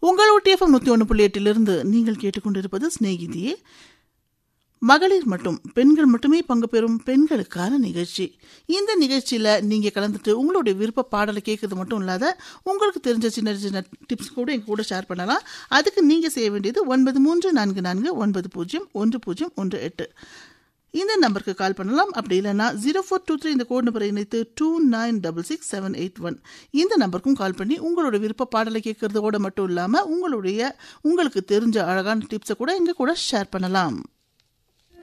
உங்கள் ஒட்டிஎஃப்எம் நூற்றி ஒன்று புள்ளி எட்டிலிருந்து நீங்கள் கேட்டுக்கொண்டிருப்பது சிநேகிதியே மகளிர் மற்றும் பெண்கள் மட்டுமே பங்கு பெறும் பெண்களுக்கான நிகழ்ச்சி இந்த நிகழ்ச்சியில் நீங்கள் கலந்துட்டு உங்களுடைய விருப்ப பாடலை கேட்கறது மட்டும் இல்லாத உங்களுக்கு தெரிஞ்ச சின்ன சின்ன டிப்ஸ் கூட எங்கள் கூட ஷேர் பண்ணலாம் அதுக்கு நீங்கள் செய்ய வேண்டியது ஒன்பது மூன்று நான்கு நான்கு ஒன்பது பூஜ்ஜியம் ஒன்று பூஜ்ஜியம் ஒன்று எட்டு இந்த நம்பருக்கு கால் பண்ணலாம் அப்படி இல்லைன்னா ஜீரோ ஃபோர் டூ த்ரீ இந்த கோட் நம்பரை இணைத்து two nine double six seven eight one இந்த நம்பருக்கும் கால் பண்ணி உங்களோட விருப்ப பாடலை கேட்கறதோட மட்டும் இல்லாமல் உங்களுடைய உங்களுக்கு தெரிஞ்ச அழகான டிப்ஸை கூட எங்கள் கூட ஷேர் பண்ணலாம்